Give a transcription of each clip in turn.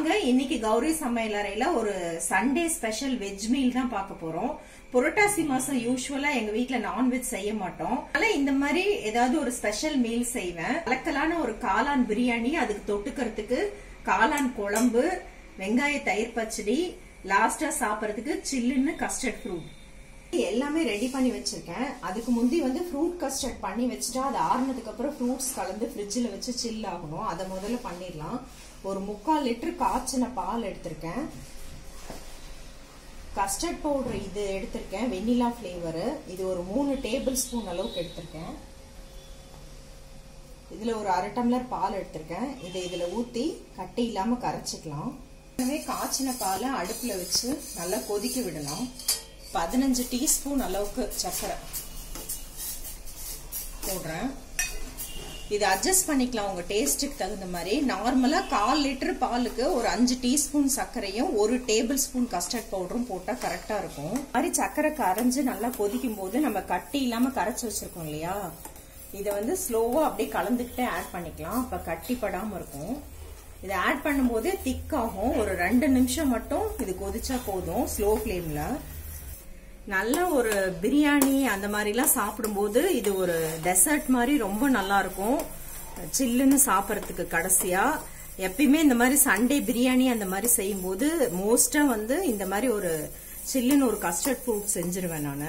வாங்க இன்னைக்கு கௌரி சமையல் அறையில ஒரு சண்டே ஸ்பெஷல் வெஜ் மீல் தான் பார்க்க போறோம் புரட்டாசி மாசம் யூஸ்வலா எங்க வீட்ல நான்வெஜ் செய்ய மாட்டோம் அதனால இந்த மாதிரி ஏதாவது ஒரு ஸ்பெஷல் மீல் செய்வேன் கலக்கலான ஒரு காளான் பிரியாணி அதுக்கு தொட்டுக்கிறதுக்கு காளான் குழம்பு வெங்காய தயிர் பச்சடி லாஸ்டா சாப்பிடறதுக்கு சில்லுன்னு கஸ்டர்ட் ஃப்ரூட் எல்லாமே ரெடி பண்ணி வச்சிருக்கேன் அதுக்கு முந்தி வந்து ஃப்ரூட் கஸ்டர்ட் பண்ணி வச்சுட்டா அது ஆறுனதுக்கு அப்புறம் ஃப்ரூட்ஸ் கலந்து ஃப்ரிட்ஜில் வச்சு சில் ஆகணும் அதை முதல்ல பண்ணிடலாம் ஒரு முக்கால் லிட்டர் காய்ச்சின பால் எடுத்திருக்கேன் கஸ்டர்ட் பவுடர் இது எடுத்திருக்கேன் வெண்ணிலா ஃப்ளேவரு இது ஒரு மூணு டேபிள் ஸ்பூன் அளவுக்கு எடுத்திருக்கேன் இதில் ஒரு அரை டம்ளர் பால் எடுத்திருக்கேன் இதை இதில் ஊற்றி கட்டி இல்லாமல் கரைச்சிக்கலாம் எனவே காய்ச்சின பாலை அடுப்பில் வச்சு நல்லா கொதிக்க விடலாம் பதினஞ்சு டீஸ்பூன் அளவுக்கு சர்க்கரை போடுறேன் இது அட்ஜஸ்ட் பண்ணிக்கலாம் உங்க டேஸ்ட்டுக்கு தகுந்த மாதிரி நார்மலா கால் லிட்டர் பாலுக்கு ஒரு அஞ்சு டீஸ்பூன் சர்க்கரையும் ஒரு டேபிள் ஸ்பூன் கஸ்டர்ட் பவுடரும் போட்டா கரெக்டா இருக்கும் மாதிரி சர்க்கரை கரைஞ்சு நல்லா கொதிக்கும் போது நம்ம கட்டி இல்லாம கரைச்சு வச்சிருக்கோம் இல்லையா இதை வந்து ஸ்லோவா அப்படியே கலந்துக்கிட்டே ஆட் பண்ணிக்கலாம் அப்ப கட்டி படாம இருக்கும் இதை ஆட் பண்ணும்போது திக் ஆகும் ஒரு ரெண்டு நிமிஷம் மட்டும் இது கொதிச்சா போதும் ஸ்லோ ஃப்ளேம்ல நல்ல ஒரு பிரியாணி அந்த மாதிரிலாம் சாப்பிடும்போது இது ஒரு டெசர்ட் மாதிரி ரொம்ப நல்லா இருக்கும் சில்லுன்னு சாப்பிட்றதுக்கு கடைசியா எப்பயுமே இந்த மாதிரி சண்டே பிரியாணி அந்த மாதிரி செய்யும்போது மோஸ்டா வந்து இந்த மாதிரி ஒரு சில்லுன்னு ஒரு கஸ்டர்ட் ஃப்ரூட் செஞ்சிருவேன் நான்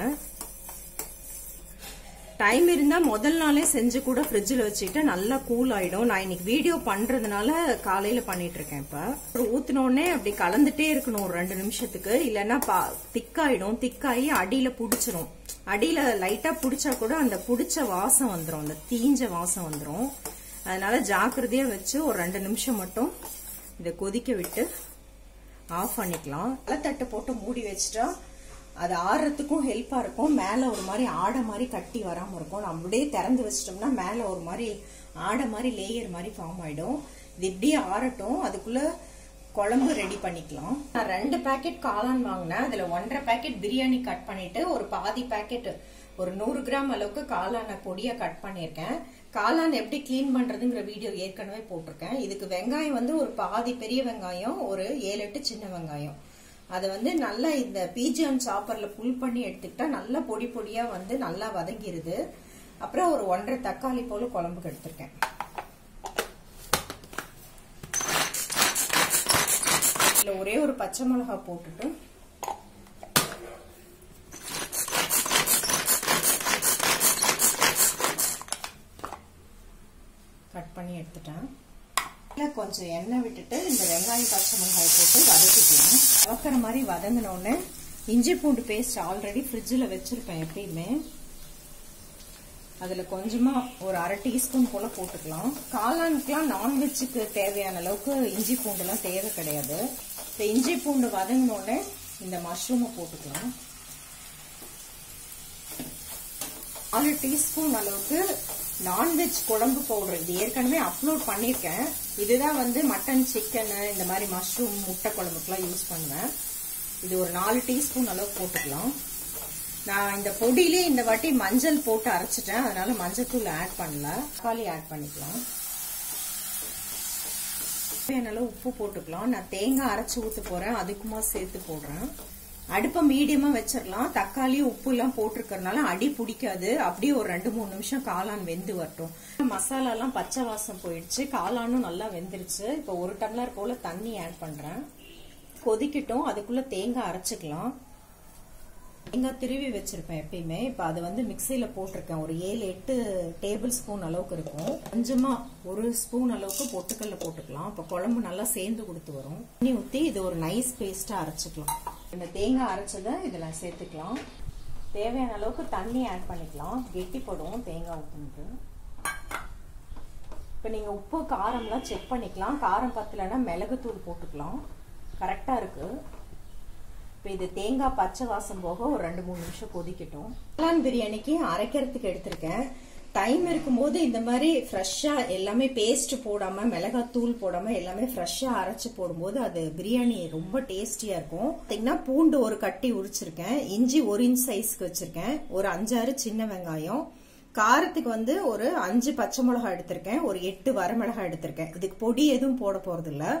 டைம் இருந்தா முதல் நாளே செஞ்சு கூட ஃப்ரிட்ஜில் வச்சுக்கிட்டு நல்லா கூல் ஆயிடும் நான் இன்னைக்கு வீடியோ பண்றதுனால காலையில பண்ணிட்டு இருக்கேன் இப்ப அப்புறம் ஊத்தினோடனே அப்படி கலந்துட்டே இருக்கணும் ஒரு ரெண்டு நிமிஷத்துக்கு இல்லைன்னா திக்காயிடும் திக்காயி அடியில புடிச்சிரும் அடியில லைட்டா புடிச்சா கூட அந்த புடிச்ச வாசம் வந்துடும் அந்த தீஞ்ச வாசம் வந்துடும் அதனால ஜாக்கிரதையா வச்சு ஒரு ரெண்டு நிமிஷம் மட்டும் இதை கொதிக்க விட்டு ஆஃப் பண்ணிக்கலாம் தட்டு போட்டு மூடி வச்சுட்டா அது ஆடுறதுக்கும் ஹெல்ப்பா இருக்கும் மேல ஒரு மாதிரி ஆடை மாதிரி கட்டி வராம இருக்கும் நம்ம அப்படியே திறந்து வச்சிட்டோம்னா மேல ஒரு மாதிரி ஆடை மாதிரி லேயர் மாதிரி ஃபார்ம் ஆயிடும் இது இப்படியே ஆறட்டும் அதுக்குள்ள குழம்பு ரெடி பண்ணிக்கலாம் நான் ரெண்டு பேக்கெட் காளான் வாங்கினேன் அதுல ஒன்றரை பேக்கெட் பிரியாணி கட் பண்ணிட்டு ஒரு பாதி பேக்கெட் ஒரு நூறு கிராம் அளவுக்கு காளான பொடியா கட் பண்ணியிருக்கேன் காளான் எப்படி கிளீன் பண்றதுங்கிற வீடியோ ஏற்கனவே போட்டிருக்கேன் இதுக்கு வெங்காயம் வந்து ஒரு பாதி பெரிய வெங்காயம் ஒரு ஏழு எட்டு சின்ன வெங்காயம் அதை வந்து நல்லா இந்த பிஜிஎம் சாப்பர்ல புல் பண்ணி எடுத்துக்கிட்டா நல்லா பொடி பொடியா வந்து நல்லா வதங்கிருது அப்புறம் ஒரு ஒன்றரை தக்காளி போல குழம்புக்கு எடுத்திருக்கேன் இதுல ஒரே ஒரு பச்சை மிளகா போட்டுட்டு கட் பண்ணி எடுத்துட்டேன் கொஞ்சம் எண்ணெய் விட்டுட்டு இந்த வெங்காயம் பச்சை மிளகாய் போட்டு வதக்கிக்கலாம் வதக்கிற மாதிரி வதங்கினோடனே இஞ்சி பூண்டு பேஸ்ட் ஆல்ரெடி ஃப்ரிட்ஜில் வச்சிருப்பேன் எப்பயுமே அதில் கொஞ்சமா ஒரு அரை டீஸ்பூன் போல போட்டுக்கலாம் காளானுக்குலாம் நான்வெஜ்ஜுக்கு தேவையான அளவுக்கு இஞ்சி பூண்டுலாம் தேவை கிடையாது இந்த இஞ்சி பூண்டு வதங்கினோடனே இந்த மஷ்ரூமை போட்டுக்கலாம் நாலு டீஸ்பூன் அளவுக்கு நான்வெஜ் குழம்பு பவுடர் இது ஏற்கனவே அப்லோட் பண்ணியிருக்கேன் இதுதான் வந்து மட்டன் சிக்கன் இந்த மாதிரி மஷ்ரூம் முட்டை குழம்புக்குலாம் யூஸ் பண்ணுவேன் இது ஒரு நாலு டீஸ்பூன் அளவு போட்டுக்கலாம் நான் இந்த பொடியிலே இந்த வாட்டி மஞ்சள் போட்டு அரைச்சிட்டேன் அதனால மஞ்சள் தூள் ஆட் பண்ணல தக்காளி ஆட் பண்ணிக்கலாம் அளவு உப்பு போட்டுக்கலாம் நான் தேங்காய் அரைச்சி ஊற்ற போறேன் அதுக்குமா சேர்த்து போடுறேன் அடுப்பை மீடியமா வச்சிடலாம் தக்காளி உப்பு எல்லாம் போட்டிருக்கறனால அடி பிடிக்காது அப்படியே ஒரு ரெண்டு மூணு நிமிஷம் காளான் வெந்து வரட்டும் மசாலா எல்லாம் பச்சை வாசம் போயிடுச்சு காளானும் நல்லா வெந்துருச்சு இப்போ ஒரு டம்ளர் போல தண்ணி ஆட் பண்றேன் கொதிக்கட்டும் அதுக்குள்ள தேங்காய் அரைச்சிக்கலாம் தேங்காய் திருவி வச்சிருப்பேன் எப்பயுமே இப்போ அது வந்து மிக்சியில போட்டிருக்கேன் ஒரு ஏழு எட்டு டேபிள் ஸ்பூன் அளவுக்கு இருக்கும் கொஞ்சமா ஒரு ஸ்பூன் அளவுக்கு பொட்டுக்கல்ல போட்டுக்கலாம் இப்போ குழம்பு நல்லா சேர்ந்து கொடுத்து வரும் தண்ணி ஊற்றி இது ஒரு நைஸ் பேஸ்டா அரைச்சிக்கலாம் இந்த தேங்காய் அரைச்சதை இதில் சேர்த்துக்கலாம் தேவையான அளவுக்கு தண்ணி ஆட் பண்ணிக்கலாம் கெட்டிப்படும் தேங்காய் உப்புன்ட்டு இப்போ நீங்கள் உப்பு காரம்லாம் செக் பண்ணிக்கலாம் காரம் பத்தலைன்னா மிளகுத்தூள் போட்டுக்கலாம் கரெக்டாக இருக்கு இப்போ இது தேங்காய் பச்சை வாசம் போக ஒரு ரெண்டு மூணு நிமிஷம் கொதிக்கட்டும் காளான் பிரியாணிக்கு அரைக்கிறதுக்கு எடுத்திருக்கேன் டைம் இருக்கும்போது இந்த மாதிரி ஃப்ரெஷ்ஷா எல்லாமே பேஸ்ட் போடாம மிளகாய் தூள் போடாம எல்லாமே ஃப்ரெஷ்ஷா அரைச்சு போடும்போது அது பிரியாணி ரொம்ப டேஸ்டியா இருக்கும் பார்த்தீங்கன்னா பூண்டு ஒரு கட்டி உரிச்சிருக்கேன் இஞ்சி ஒரு இன்ச் சைஸ்க்கு வச்சிருக்கேன் ஒரு அஞ்சாறு சின்ன வெங்காயம் காரத்துக்கு வந்து ஒரு அஞ்சு பச்சை மிளகாய் எடுத்திருக்கேன் ஒரு எட்டு வரமிளகாய் எடுத்திருக்கேன் இதுக்கு பொடி எதுவும் போட போறது இல்ல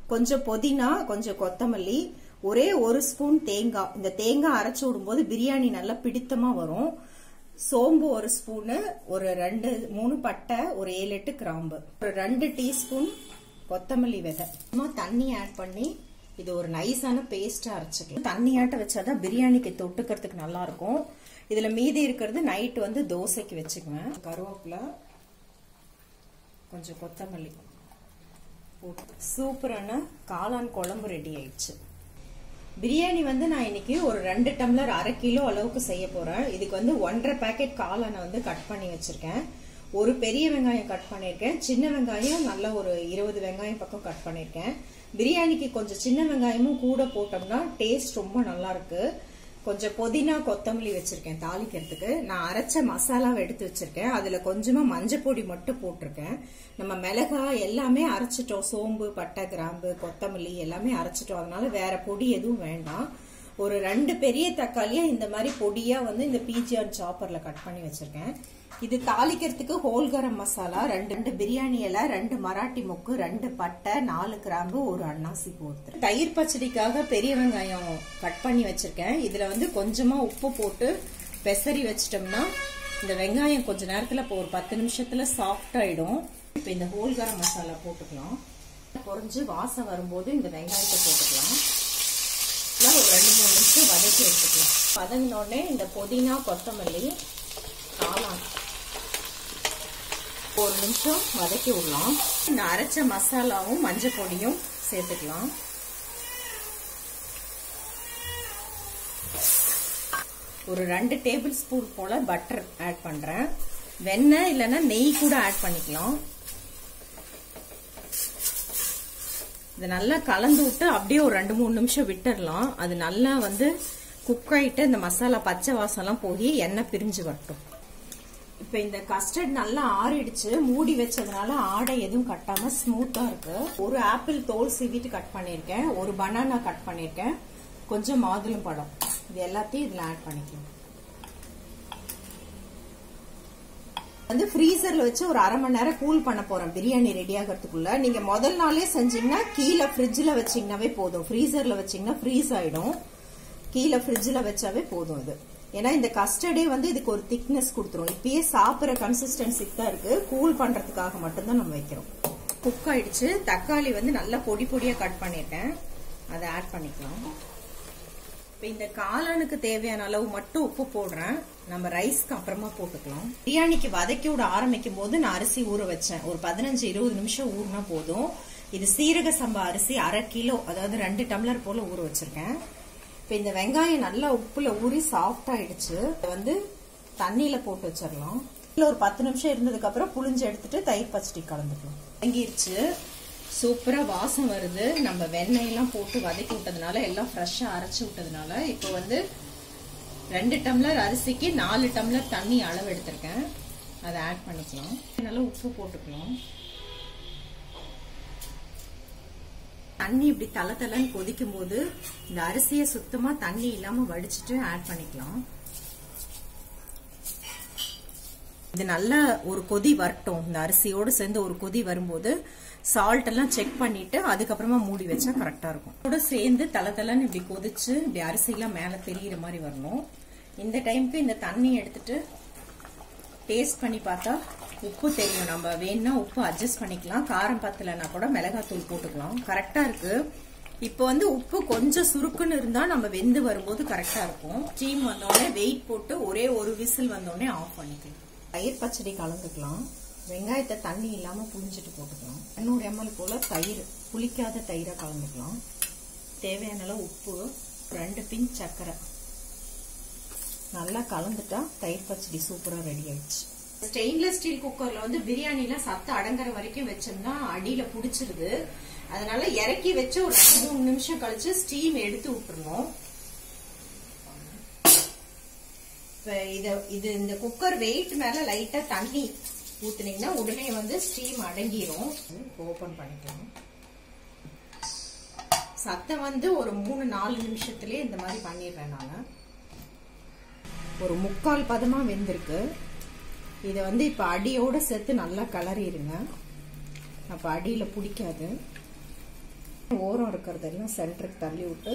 கொஞ்சம் புதினா கொஞ்சம் கொத்தமல்லி ஒரே ஒரு ஸ்பூன் தேங்காய் இந்த தேங்காய் அரைச்சு விடும்போது பிரியாணி நல்லா பிடித்தமா வரும் சோம்பு ஒரு ஸ்பூனு ஒரு ரெண்டு மூணு பட்டை ஒரு ஏழு எட்டு கிராம்பு ஒரு ரெண்டு டீஸ்பூன் கொத்தமல்லி விதை சும்மா தண்ணி ஆட் பண்ணி இது ஒரு நைஸான பேஸ்டா அரைச்சிக்கலாம் தண்ணி ஆட்ட வச்சாதான் பிரியாணிக்கு தொட்டுக்கிறதுக்கு நல்லா இருக்கும் இதுல மீதி இருக்கிறது நைட் வந்து தோசைக்கு வச்சுக்குவேன் கருவேப்பிலை கொஞ்சம் கொத்தமல்லி போட்டு சூப்பரான காளான் குழம்பு ரெடி ஆயிடுச்சு பிரியாணி வந்து நான் இன்னைக்கு ஒரு ரெண்டு டம்ளர் அரை கிலோ அளவுக்கு செய்ய போறேன் இதுக்கு வந்து ஒன்றரை பேக்கெட் காளானை வந்து கட் பண்ணி வச்சிருக்கேன் ஒரு பெரிய வெங்காயம் கட் பண்ணியிருக்கேன் சின்ன வெங்காயம் நல்ல ஒரு இருபது வெங்காயம் பக்கம் கட் பண்ணியிருக்கேன் பிரியாணிக்கு கொஞ்சம் சின்ன வெங்காயமும் கூட போட்டோம்னா டேஸ்ட் ரொம்ப நல்லா இருக்கு கொஞ்சம் புதினா கொத்தமல்லி வச்சிருக்கேன் தாளிக்கிறதுக்கு நான் அரைச்ச மசாலாவை எடுத்து வச்சிருக்கேன் அதுல கொஞ்சமா மஞ்சள் பொடி மட்டும் போட்டிருக்கேன் நம்ம மிளகாய் எல்லாமே அரைச்சிட்டோம் சோம்பு பட்டை கிராம்பு கொத்தமல்லி எல்லாமே அரைச்சிட்டோம் அதனால வேற பொடி எதுவும் வேண்டாம் ஒரு ரெண்டு பெரிய தக்காளியா இந்த மாதிரி பொடியா வந்து இந்த பிஜிஆர் சாப்பர்ல கட் பண்ணி வச்சிருக்கேன் இது தாளிக்கிறதுக்கு ஹோல் கரம் மசாலா ரெண்டு ரெண்டு பிரியாணி இலை ரெண்டு மராட்டி மொக்கு ரெண்டு பட்டை நாலு கிராம்பு ஒரு அன்னாசி போத்து தயிர் பச்சடிக்காக பெரிய வெங்காயம் கட் பண்ணி வச்சிருக்கேன் இதுல வந்து கொஞ்சமா உப்பு போட்டு பெசரி வச்சிட்டோம்னா இந்த வெங்காயம் கொஞ்ச நேரத்துல இப்போ ஒரு பத்து நிமிஷத்துல சாஃப்ட் ஆயிடும் இப்போ இந்த ஹோல் கரம் மசாலா போட்டுக்கலாம் குறைஞ்சு வாசம் வரும்போது இந்த வெங்காயத்தை போட்டுக்கலாம் ஒரு ரெண்டு மூணு நிமிஷம் வதக்கி எடுத்துக்கலாம் வதங்கினோடனே இந்த புதினா கொத்தமல்லி காளான் ஒரு நிமிஷம் வதக்கி விடலாம் இந்த அரைச்ச மசாலாவும் மஞ்சள் பொடியும் சேர்த்துக்கலாம் ஒரு ரெண்டு டேபிள் ஸ்பூன் போல பட்டர் ஆட் பண்றேன் வெண்ணெய் இல்லைன்னா நெய் கூட ஆட் பண்ணிக்கலாம் இதை நல்லா கலந்து விட்டு அப்படியே ஒரு ரெண்டு மூணு நிமிஷம் விட்டுடலாம் அது நல்லா வந்து குக் ஆயிட்டு இந்த மசாலா பச்சை வாசம்லாம் போய் எண்ணெய் பிரிஞ்சு வரட்டும் இப்ப இந்த கஸ்டர்ட் நல்லா ஆறிடுச்சு மூடி வச்சதுனால ஆடை எதுவும் கட்டாம ஸ்மூத்தா இருக்கு ஒரு ஆப்பிள் தோல் சீவிட்டு கட் பண்ணிருக்கேன் ஒரு பனானா கட் பண்ணிருக்கேன் கொஞ்சம் மாதுளம் பழம் இது எல்லாத்தையும் இதுல ஆட் பண்ணிக்கலாம் வந்து ஃப்ரீசர்ல வச்சு ஒரு அரை மணி நேரம் கூல் பண்ண போறேன் பிரியாணி ரெடி ஆகிறதுக்குள்ள நீங்க முதல் நாளே செஞ்சீங்கன்னா கீழே ஃப்ரிட்ஜ்ல வச்சீங்கன்னாவே போதும் ஃப்ரீசர்ல வச்சீங்கன்னா ஃப்ரீஸ் ஆயிடும் கீழே ஃப்ரிட்ஜில் வச்சாவே போதும் இது ஏன்னா இந்த கஸ்டர்டே வந்து இதுக்கு ஒரு திக்னஸ் கொடுத்துரும் இப்பயே சாப்பிட்ற கன்சிஸ்டன்சிக்கு தான் இருக்கு கூல் பண்றதுக்காக மட்டும்தான் நம்ம வைக்கிறோம் குக் ஆயிடுச்சு தக்காளி வந்து நல்லா பொடி பொடியா கட் பண்ணிட்டேன் அதை ஆட் பண்ணிக்கலாம் இப்போ இந்த காளானுக்கு தேவையான அளவு மட்டும் உப்பு போடுறேன் நம்ம ரைஸ்க்கு அப்புறமா போட்டுக்கலாம் பிரியாணிக்கு வதக்கி விட ஆரம்பிக்கும் போது நான் அரிசி ஊற வச்சேன் ஒரு பதினஞ்சு இருபது நிமிஷம் ஊறினா போதும் இது சீரக சம்பா அரிசி அரை கிலோ அதாவது ரெண்டு டம்ளர் போல ஊற வச்சிருக்கேன் இப்போ இந்த வெங்காயம் நல்லா உப்புல ஊறி சாஃப்ட் ஆயிடுச்சு வந்து தண்ணியில போட்டு வச்சிடலாம் இல்ல ஒரு பத்து நிமிஷம் இருந்ததுக்கு அப்புறம் புளிஞ்சு எடுத்துட்டு தயிர் பச்சடி கலந்துக்கலாம் வதங்கிருச்சு சூப்பரா வாசம் வருது நம்ம வெண்ணெய் எல்லாம் போட்டு வதக்கி விட்டதுனால எல்லாம் ஃப்ரெஷ்ஷா அரைச்சு விட்டதுனால இப்போ வந்து ரெண்டு டம்ளர் அரிசிக்கு நாலு டம்ளர் தண்ணி அளவு எடுத்திருக்கேன் அதை ஆட் பண்ணிக்கலாம் நல்லா உப்பு போட்டுக்கலாம் தண்ணி இப்படி தலை தலைன்னு கொதிக்கும் போது இந்த அரிசியை சுத்தமா தண்ணி இல்லாம வடிச்சிட்டு ஆட் பண்ணிக்கலாம் இது நல்லா ஒரு கொதி வரட்டும் இந்த அரிசியோடு சேர்ந்து ஒரு கொதி வரும்போது சால்ட் எல்லாம் செக் பண்ணிட்டு அதுக்கப்புறமா மூடி வச்சா கரெக்டா இருக்கும் இதோட சேர்ந்து தலை தலைன்னு இப்படி கொதிச்சு இப்படி அரிசி எல்லாம் மேல தெரியிற மாதிரி வரணும் இந்த டைம்க்கு இந்த தண்ணி எடுத்துட்டு டேஸ்ட் பண்ணி பார்த்தா உப்பு தெரியும் நம்ம வேணும்னா உப்பு அட்ஜஸ்ட் பண்ணிக்கலாம் காரம் பத்தலைன்னா கூட மிளகாத்தூள் போட்டுக்கலாம் கரெக்டா இருக்கு இப்போ வந்து உப்பு கொஞ்சம் சுருக்குன்னு இருந்தா நம்ம வெந்து வரும்போது கரெக்டா இருக்கும் ஸ்டீம் வந்தோடனே வெயிட் போட்டு ஒரே ஒரு விசில் வந்தோடனே ஆஃப் பண்ணிக்கலாம் தயிர் பச்சடி கலந்துக்கலாம் வெங்காயத்தை தண்ணி இல்லாம புளிஞ்சிட்டு போட்டுக்கலாம் எண்ணூறு எம்எல் போல தயிர் புளிக்காத தயிரை கலந்துக்கலாம் தேவையான அளவு உப்பு ரெண்டு பின் சர்க்கரை நல்லா கலந்துட்டா தயிர் பச்சடி சூப்பரா ரெடி ஆயிடுச்சு ஸ்டெயின்லெஸ் ஸ்டீல் குக்கர்ல வந்து பிரியாணில சத்து அடங்குற வரைக்கும் வச்சோம்னா அடியில புடிச்சிருது அதனால இறக்கி வச்சு ஒரு ரெண்டு மூணு நிமிஷம் கழிச்சு ஸ்டீம் எடுத்து விட்டுருணும் இப்ப இத இது இந்த குக்கர் வெயிட் மேல லைட்டா தண்ணி ஊத்துனீங்கன்னா உடனே வந்து ஸ்டீம் அடங்கிரும் ஓபன் பண்ணிக்கலாம் சத்தம் வந்து ஒரு மூணு நாலு நிமிஷத்துலயே இந்த மாதிரி பண்ணிடுறேன் நான் ஒரு முக்கால் பதமா வெந்திருக்கு இதை வந்து இப்ப அடியோட சேர்த்து நல்லா கலரிடுங்க அப்ப அடியில பிடிக்காது ஓரம் இருக்கிறதெல்லாம் சென்டருக்கு தள்ளி விட்டு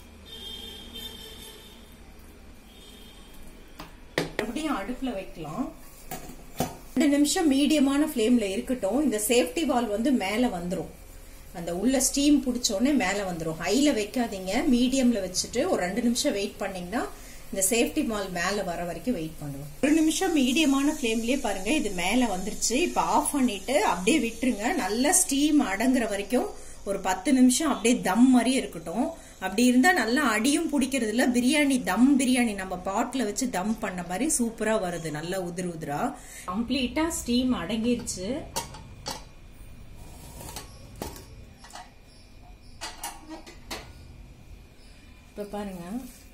மறுபடியும் அடுப்புல வைக்கலாம் ரெண்டு நிமிஷம் மீடியமான ஃப்ளேம்ல இருக்கட்டும் இந்த சேஃப்டி வால் வந்து மேல வந்துரும் அந்த உள்ள ஸ்டீம் பிடிச்சோடனே மேல வந்துரும் ஹைல வைக்காதீங்க மீடியம்ல வச்சுட்டு ஒரு ரெண்டு நிமிஷம் வெயிட் பண்ணீங்கன்னா இந்த சேஃப்டி வால் மேல வர வரைக்கும் வெயிட் பண்ணுவோம் ஒரு நிமிஷம் மீடியமான ஃப்ளேம்லயே பாருங்க இது மேல வந்துருச்சு இப்ப ஆஃப் பண்ணிட்டு அப்படியே விட்டுருங்க நல்லா ஸ்டீம் அடங்குற வரைக்கும் ஒரு பத்து நிமிஷம் அப்படியே தம் மாதிரி இருக்கட்டும் அப்படி இருந்தா நல்லா அடியும் பிடிக்கிறது இல்ல பிரியாணி தம் பிரியாணி நம்ம பாட்ல வச்சு தம் பண்ண மாதிரி சூப்பரா வருது நல்லா உதிர் உதிரா கம்ப்ளீட்டா ஸ்டீம் அடங்கிருச்சு இப்ப பாருங்க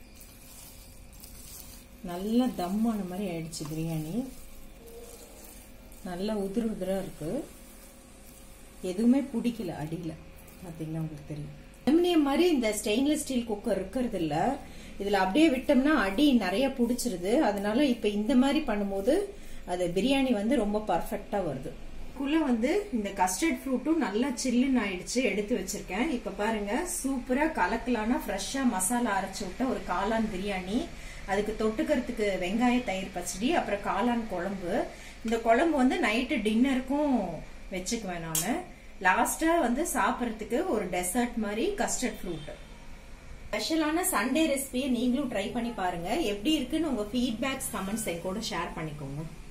நல்லா தம்மான மாதிரி ஆயிடுச்சு பிரியாணி நல்லா உதிர் உதிரா இருக்கு எதுவுமே பிடிக்கல அடியில பாத்தீங்கன்னா உங்களுக்கு தெரியும் அலுமினியம் மாதிரி இந்த ஸ்டெயின்லெஸ் ஸ்டீல் குக்கர் இருக்கிறது இல்ல இதுல அப்படியே விட்டோம்னா அடி நிறைய பிடிச்சிருது அதனால இப்ப இந்த மாதிரி பண்ணும்போது அது பிரியாணி வந்து ரொம்ப பர்ஃபெக்டா வருது குள்ள வந்து இந்த கஸ்டர்ட் ஃப்ரூட்டும் நல்லா சில்லுன்னு ஆயிடுச்சு எடுத்து வச்சிருக்கேன் இப்ப பாருங்க சூப்பரா கலக்கலான ஃப்ரெஷ்ஷா மசாலா அரைச்சு விட்ட ஒரு காளான் பிரியாணி அதுக்கு தொட்டுக்கிறதுக்கு வெங்காய தயிர் பச்சடி அப்புறம் காளான் குழம்பு இந்த குழம்பு வந்து நைட்டு டின்னருக்கும் வச்சுக்குவேன் நானு லாஸ்டா வந்து சாப்பிட்றதுக்கு ஒரு டெசர்ட் மாதிரி கஸ்டர்ட் ஃப்ரூட் ஸ்பெஷலான சண்டே ரெசிபியை நீங்களும் ட்ரை பண்ணி பாருங்க எப்படி இருக்குன்னு உங்க ஃபீட்பேக்ஸ் கமெண்ட்ஸ் என் கூட ஷேர் பண்ணிக்கோங்க